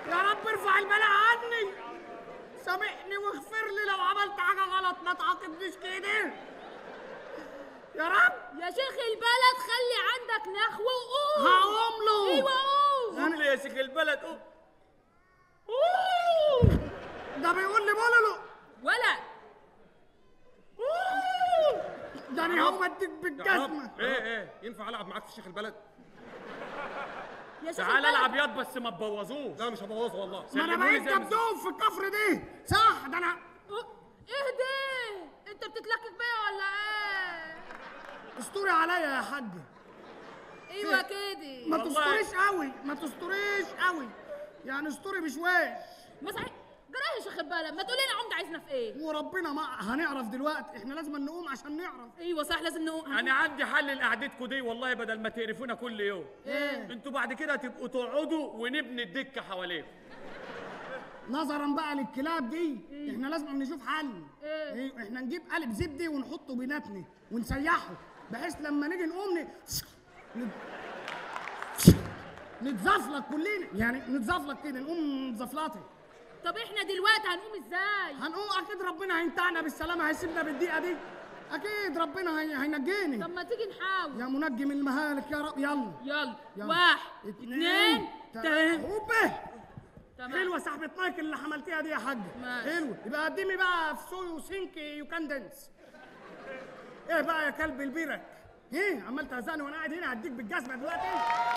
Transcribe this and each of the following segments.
يا رب ارفع البلاء عني سامحني واغفر لي لو عملت حاجه غلط ما تعاقبنيش كده يا رب يا شيخ البلد خلي عندك نخوة وقوم هقوم له ايوه قوم قوم لي يا شيخ البلد قوم أوه. ده بيقول لي بولولو ولا أوه. ده انا هقوم اديك يا رب بالجزمه ايه ايه ينفع العب معاك في شيخ البلد يا شيخ تعال البلد العب ياض بس ما تبوظوش لا مش هبوظه والله ما انا سلموني بقيت زي ما- دبدوب في الكفر دي صح ده انا اهدي انت بتتلكك بيا ولا ايه استوري عليا يا حاج ايوه كده ما والله. تستوريش قوي ما تستوريش قوي يعني استوري بشويش ما صحيح جرايه يا شيخ البلد ما تقولي لنا عمد عايزنا في ايه وربنا ما هنعرف دلوقتي احنا لازم نقوم عشان نعرف ايوه صح لازم نقوم انا عندي حل لقعدتكم دي والله بدل ما تقرفونا كل يوم ايه انتوا بعد كده تبقوا تقعدوا ونبني الدكه حواليكم نظرا بقى للكلاب دي احنا لازم نشوف حل إيه؟ إيه؟ احنا نجيب قالب زبدي ونحطه بيناتنا ونسيحه بحيث لما نيجي نقوم ن... ن- نتزفلط كلنا يعني نتزفلط كده نقوم متزفلطه طب احنا دلوقتي هنقوم ازاي هنقوم اكيد ربنا هينتعنا بالسلامه هيسيبنا بالدقيقه دي اكيد ربنا هي... هينجيني طب ما تيجي نحاول يا منجي من المهالك يا رب يلا يلا يلا. واحد اتنين تلاته هوبه تمام حلوه صاحبة مايك اللي عملتيها دي يا حاج ماشي. حلوه يبقى قدمي بقى في سوي وسينك يو كان دانس ايه بقى يا كلب البيرك ايه عمال تهزقني وانا قاعد هنا هديك بالجزمه دلوقتي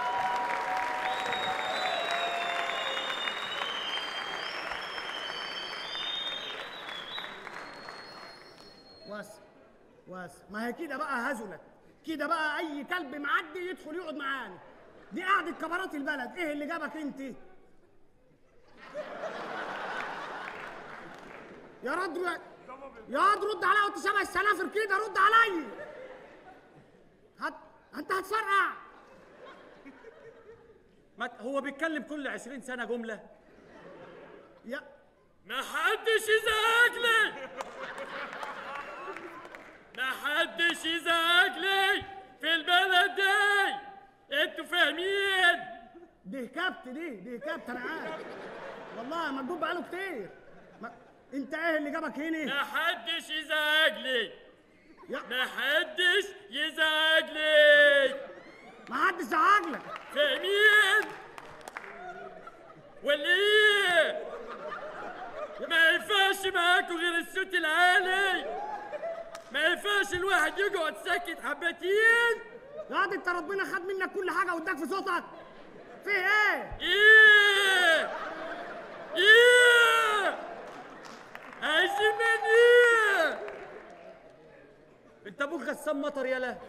واسع واسع ما هي كده بقى هزلت كده بقى اي كلب معدي يدخل يقعد معانا دي قعدة كبارات البلد ايه اللي جابك انت يا رد يا رد رد عليا وانت شبه السنافر كده رد عليا هت... انت هتفرقع ما ت- هو بيتكلم كل 20 سنه جمله يا ما حدش يزعج لي ما حدش يزعج لي في البلد دي انتوا فاهمين دي كبت دي دي كبت انا عارف والله مجنون بقاله كتير ما... انت ايه اللي جابك هنا ما حدش يزعج لي يا ما حدش يزعج لي ما حدش زعق لك فاهمين ولا ايه ما ينفعش معاكوا غير الصوت العالي ما ينفعش الواحد يقعد ساكت حبتين يا دي انت ربنا خد منك كل حاجه واداك في صوتك في ايه ايه ايه عايزين من ايه انت ابوك غسان مطر يالا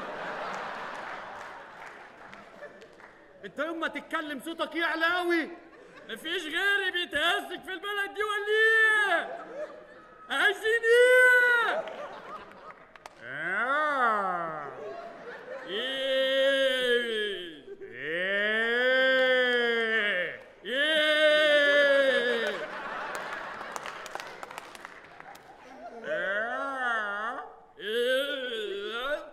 انت يوم ما تتكلم صوتك يعلى قوي مفيش غيري بيتهزك في البلد دي ولا ايه عايزين ايه آه. ايه ايه ايه آه. ايه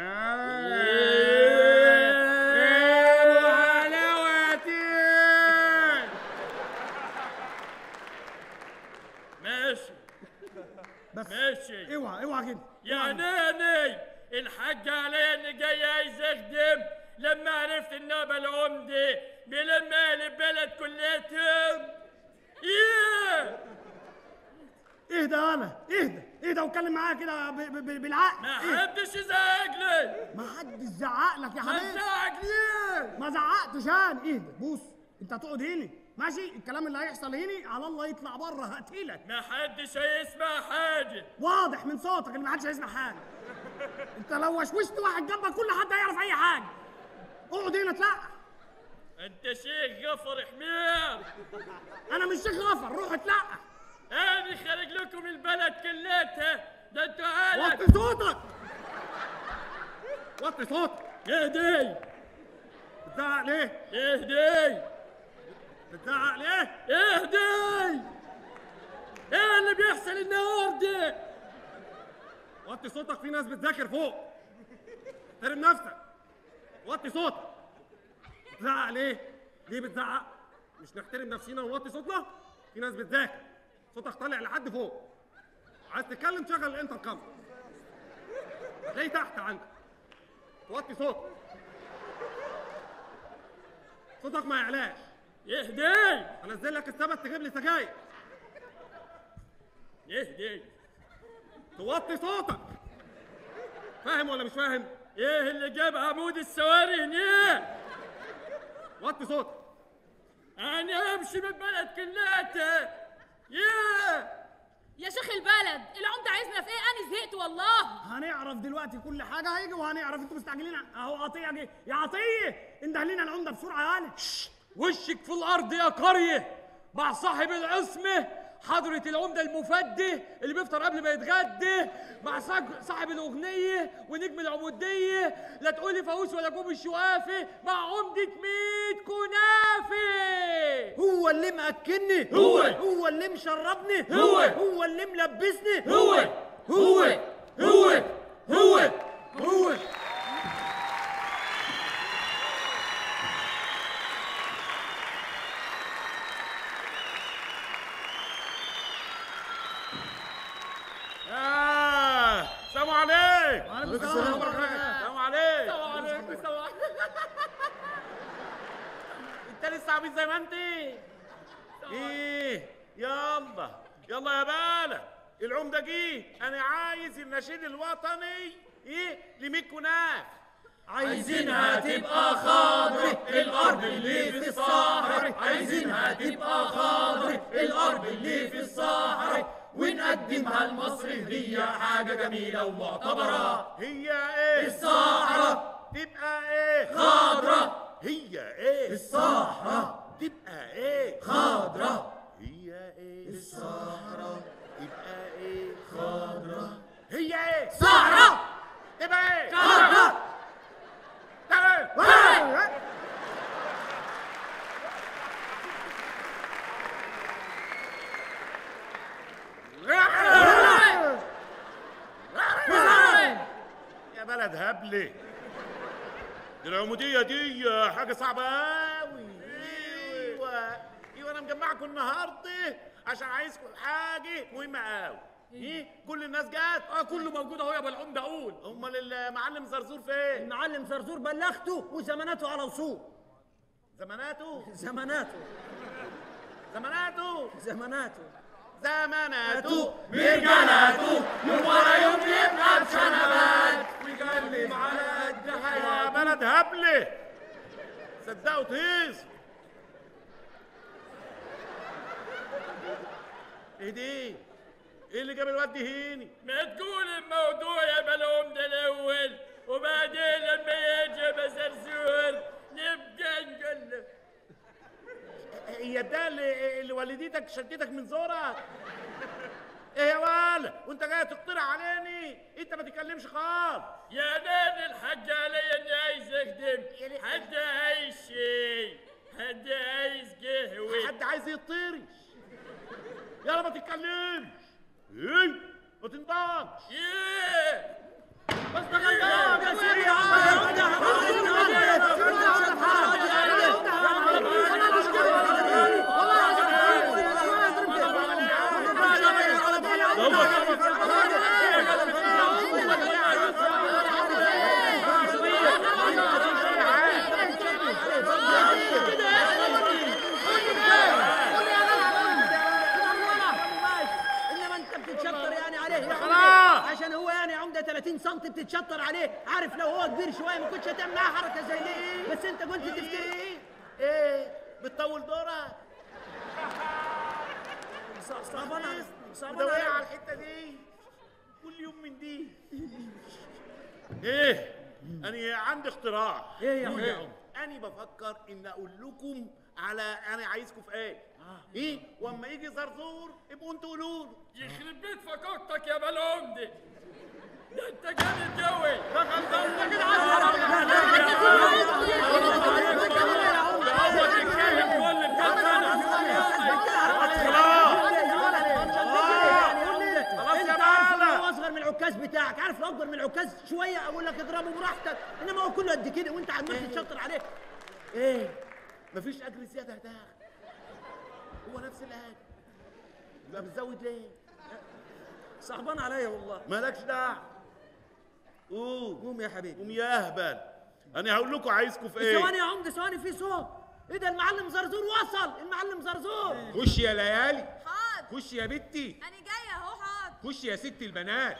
ماشي بس ماشي اوعى اوعى كده يا ناني الحاج علي اني جاي عايز اخدم لما عرفت النوبه العمدي بلم اهل البلد كليتهم ايه اهدى انا اهدى اهدى واتكلم معايا كده ب- ب- ب- بالعقل ما إيه؟ حدش يزعج لي ما حدش زعق لك يا ما حبيبي تزعج ليه ما زعقتش انا اهدى بص انت هتقعد هنا ماشي الكلام اللي هيحصل هنا على الله يطلع بره هقتلك ما حدش هيسمع حاجه واضح من صوتك ان ما حدش هيسمع حاجه انت لو وشوشت واحد جنبك كل حد هيعرف اي حاجه اقعد هنا اتلقى انت شيخ غفر حمير انا مش شيخ غفر روح اتلقى انا خارج لكم البلد كلتها ده انتوا عالم وطي صوتك وطي صوتك اهدي بتزعق ليه؟ اهدي بتزعق ليه؟ اهدي ايه اللي بيحصل النهارده وطي صوتك في ناس بتذاكر فوق احترم نفسك وطي صوتك بتزعق ليه؟ ليه بتزعق؟ مش نحترم نفسينا ونوطي صوتنا في ناس بتذاكر صوتك طالع لحد فوق عايز تتكلم شغل الانتركم هتلاقيه تحت عندك توطي صوتك صوتك ما يعلاش يهدي انزل لك السبت تجيب لي سجاير يهدي توطي صوتك فاهم ولا مش فاهم ايه اللي جاب عمود السواري هنا وطي صوتك انا امشي من البلد كلها يا يا شيخ البلد العمدة عايزنا في ايه انا زهقت والله هنعرف دلوقتي كل حاجه هيجي وهنعرف انتوا مستعجلين اهو عطيه جه يا عطيه انده لنا العمده بسرعه يا هاني وشك في الارض يا قريه مع صاحب العصمه حضرة العمدة المفدي اللي بيفطر قبل ما يتغدى مع صاحب صاحب الأغنية ونجم العمودية لا تقولي فاووس ولا جوب الشوافي مع عمدة ميت كنافي هو اللي مأكلني هو. هو اللي مشربني هو. هو اللي ملبسني هو هو هو هو هو آه سلام عليكم وعليكم السلام ورحمه الله سلام عليكم سلام عليكم سلام انت لسه عبيط زي ما انت ايه يلا يلا يا بالا العمده جه انا عايز النشيد الوطني ايه لميك كناف عايزينها تبقى خضر الأرض اللي في الصحراء عايزينها تبقى خضر الأرض اللي في الصحراء ونقدمها لمصر هدية حاجة جميلة ومعتبرة هي ايه الصحراء تبقى ايه خضرة هي ايه الصحراء تبقى ايه خضرة هي ايه الصحراء تبقى ايه خضرة هي ايه صحراء تبقى ايه خضرة تمام يا بلد هبلة دي العمودية دي حاجة صعبة أوي أيوة أيوة أنا مجمعكم النهاردة عشان عايزكم حاجة مهمة أوي إيه كل الناس جت اه كله موجود اهو يا ابو العمدة قول أمال المعلم زرزور فين؟ المعلم زرزور بلغته وزماناته على وصول زماناته زماناته زماناته زماناته زماناته برجالاته يوم ورا يوم يبقى بشنبات ويقلب على قد يا حياته بلد هبلة صدقوا تهيز ايه دي؟ ايه اللي جاب الواد دي هيني؟ ما تقول الموضوع يا بلوم ده الاول وبعدين لما يجي بزرزور نبقى نقول هي ده اللي, اللي والدتك شدتك من زورك؟ ايه يا ولا؟ وانت جاي تقترح عليني؟ انت ما تتكلمش خالص يا نادي الحاج علي اني عايز اخدم حد عايز شيء حد عايز قهوه حد عايز يطيرش يلا ما تتكلمش ايه ما تنطقش ياه بس ده غلطان يا سيدي انما انت بتتشطر يعني عليه يا خلاص. عمدة عشان هو يعني عمده 30 سم بتتشطر عليه عارف لو هو كبير شويه ما كنتش هتعمل معاه حركه زي دي بس انت قلت تفتكر ايه بتطول دورك صعبانه صعبانه مدوية على عليك. الحته دي كل يوم من دي ايه انا عندي اختراع ايه يا قول عم؟ عم. انا بفكر ان اقول لكم على انا عايزكم في ايه ايه واما يجي زرزور ابقوا انتوا قولوا له يخرب بيت فكوكتك يا بلوم دي ده انت جامد قوي ده غلطان كده خلاص يا انت عارف ان بابا. هو اصغر من العكاز بتاعك عارف لو اكبر من العكاز شويه اقول لك اضربه براحتك انما هو كله قد كده وانت عمال تتشطر عليه ايه مفيش اجر زياده ده هو نفس الحاجه يبقى بتزود ليه صعبان عليا والله مالكش دعوه قوم قوم يا حبيبي قوم يا اهبل انا هقول لكم عايزكم في ايه ثواني يا عمده ثواني في صوت ايه ده المعلم زرزور وصل المعلم زرزور خش يا ليالي حاضر خش يا بنتي انا جايه اهو حاضر خش يا ست البنات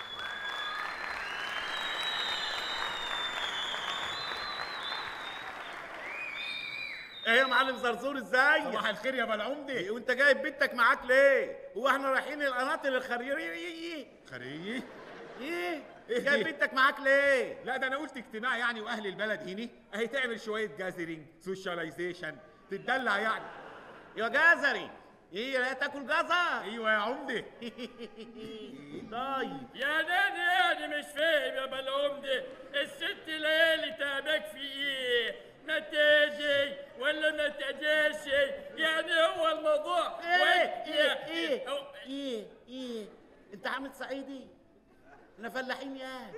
ايه يا معلم زرزور ازاي صباح الخير يا بالعمده وانت جايب بنتك معاك ليه هو احنا رايحين القناطر الخريريه خريه ايه جايب بنتك معاك ليه لا ده انا قلت اجتماع يعني واهل البلد هنا اهي تعمل شويه جازرينج سوشياليزيشن تتدلع يعني يا جزري ايه لا تاكل جزر ايوه يا عمده طيب يا ناني يعني مش فاهم يا بالعمدة الست ليالي تعبك في ايه ما تجي ولا ما تجيش يعني هو الموضوع ايه وإنت- ايه ايه أو- ايه ايه انت عامل صعيدي احنا فلاحين يا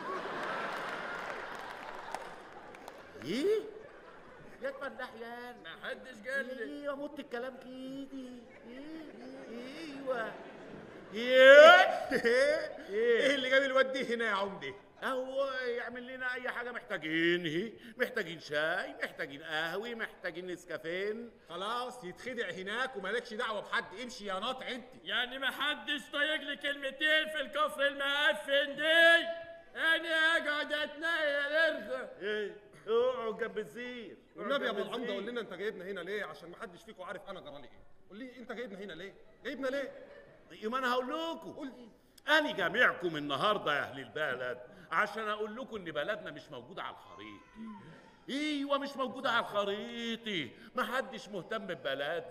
ايه يا فلاح يا ما حدش قال لي ايوه موت الكلام كده ايه ايوه ايه ايه اللي جاب الواد دي هنا يا عمده هو يعمل لنا اي حاجه محتاجين هي محتاجين شاي محتاجين قهوه محتاجين نسكافين خلاص يتخدع هناك ومالكش دعوه بحد امشي يا ناطع انت يعني ما حدش طايق لي كلمتين في الكفر المعفن دي انا اقعد اتنيل ارغى ايه اقعد جنب الزير والنبي يا ابو اقعد جنب العمده قول الزير. لنا انت جايبنا هنا ليه عشان ما حدش فيكم عارف انا جرالي ايه قول لي انت جايبنا هنا ليه جايبنا ليه ما انا هقول لكم انا جامعكم النهارده يا اهل البلد عشان اقول لكم ان بلدنا مش موجوده على الخريطه ايوه مش موجوده على الخريطه ما حدش مهتم ببلدنا